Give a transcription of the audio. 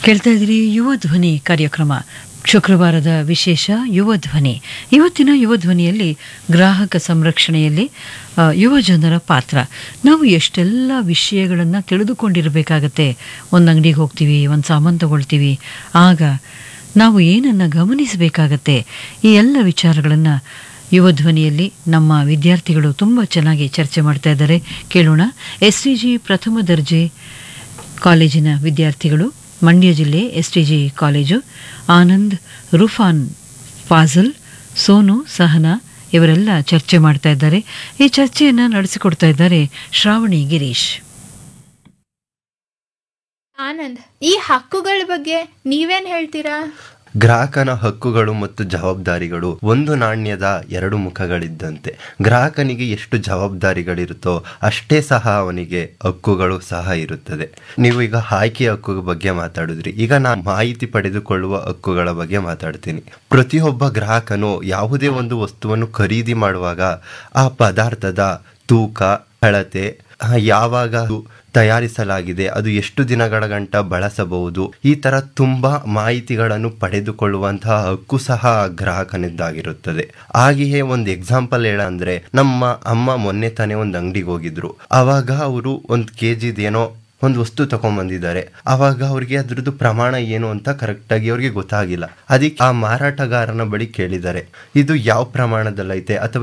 ಕೇಳ್ತಾ ಇದ್ದೀರಿ ಯುವ ಧ್ವನಿ ಕಾರ್ಯಕ್ರಮ ಶುಕ್ರವಾರದ ವಿಶೇಷ ಯುವ ಧ್ವನಿ ಇವತ್ತಿನ ಯುವ ಧ್ವನಿಯಲ್ಲಿ ಗ್ರಾಹಕ ಸಂರಕ್ಷಣೆಯಲ್ಲಿ ಆ, ಯುವ ಜನರ ಪಾತ್ರ ನಾವು ಎಷ್ಟೆಲ್ಲ ವಿಷಯಗಳನ್ನು ತಿಳಿದುಕೊಂಡಿರಬೇಕಾಗತ್ತೆ ಒಂದು ಅಂಗಡಿಗೆ ಹೋಗ್ತೀವಿ ಒಂದು ಸಾಮಾನು ತಗೊಳ್ತೀವಿ ಆಗ ನಾವು ಏನನ್ನು ಗಮನಿಸಬೇಕಾಗತ್ತೆ ಈ ಎಲ್ಲ ವಿಚಾರಗಳನ್ನು ಯುವ ಧ್ವನಿಯಲ್ಲಿ ನಮ್ಮ ವಿದ್ಯಾರ್ಥಿಗಳು ತುಂಬ ಚೆನ್ನಾಗಿ ಚರ್ಚೆ ಮಾಡ್ತಾ ಇದ್ದಾರೆ ಕೇಳೋಣ ಎಸ್ ಟಿ ಜಿ ಪ್ರಥಮ ದರ್ಜೆ ಕಾಲೇಜಿನ ವಿದ್ಯಾರ್ಥಿಗಳು ಮಂಡ್ಯ ಜಿಲ್ಲೆ S T G college Anand Rufan Fazal Sonu Sahana ಇವರೆಲ್ಲ ಚರ್ಚೆ ಮಾಡ್ತಾ ಇದ್ದಾರೆ ಈ ಚರ್ಚೆಯನ್ನು ನಡೆಸಿಕೊಡ್ತಾ ಇದ್ದಾರೆ ಶ್ರಾವಣಿ ಗಿರೀಶ್ ಆನಂದ್ ಈ ಹಕ್ಕುಗಳ ಬಗ್ಗೆ ನೀವೇನ್ ಹೇಳ್ತೀರಾ ಗ್ರಾಹಕನ ಹಕ್ಕುಗಳು ಮತ್ತು ಜವಾಬ್ದಾರಿಗಳು ಒಂದು ನಾಣ್ಯದ ಎರಡು ಮುಖಗಳಿದ್ದಂತೆ ಗ್ರಾಹಕನಿಗೆ ಎಷ್ಟು ಜವಾಬ್ದಾರಿಗಳಿರುತ್ತೋ ಅಷ್ಟೇ ಸಹ ಅವನಿಗೆ ಹಕ್ಕುಗಳು ಸಹ ಇರುತ್ತದೆ ನೀವು ಈಗ ಆಯ್ಕೆ ಹಕ್ಕು ಬಗ್ಗೆ ಮಾತಾಡಿದ್ರಿ ಈಗ ನಾನು ಮಾಹಿತಿ ಪಡೆದುಕೊಳ್ಳುವ ಹಕ್ಕುಗಳ ಬಗ್ಗೆ ಮಾತಾಡ್ತೀನಿ ಪ್ರತಿಯೊಬ್ಬ ಗ್ರಾಹಕನು ಯಾವುದೇ ಒಂದು ವಸ್ತುವನ್ನು ಖರೀದಿ ಮಾಡುವಾಗ ಆ ಪದಾರ್ಥದ ತೂಕ ಅಳತೆ ಆ, ಯಾವಾಗ ಅದು ತಯಾರಿಸಲಾಗಿದೆ ಅದು ಎಷ್ಟು ದಿನಗಳ ಗಂಟ ಬಳಸಬಹುದು ಈ ತರ ತುಂಬಾ ಮಾಹಿತಿಗಳನ್ನು ಪಡೆದುಕೊಳ್ಳುವಂತಹ ಹಕ್ಕು ಸಹ ಗ್ರಾಹಕನಿದ್ದಾಗಿರುತ್ತದೆ ಹಾಗೆಯೇ ಒಂದು ಎಕ್ಸಾಂಪಲ್ ಹೇಳ ಅಂದ್ರೆ ನಮ್ಮ ಅಮ್ಮ ಮೊನ್ನೆ ತಾನೇ ಒಂದು ಅಂಗಡಿಗೆ ಹೋಗಿದ್ರು ಅವಾಗ ಅವರು ಒಂದು ಕೆ ಏನೋ ಒಂದು ವಸ್ತು ತಗೊಂಡ್ಬಂದಿದ್ದಾರೆ ಅವಾಗ ಅವ್ರಿಗೆ ಅದ್ರದ್ದು ಪ್ರಮಾಣ ಏನು ಅಂತ ಕರೆಕ್ಟಾಗಿ ಅವ್ರಿಗೆ ಗೊತ್ತಾಗಿಲ್ಲ ಅದಕ್ಕೆ ಆ ಮಾರಾಟಗಾರನ ಬಳಿ ಕೇಳಿದ್ದಾರೆ ಇದು ಯಾವ ಪ್ರಮಾಣದಲ್ಲೈತೆ ಅಥವಾ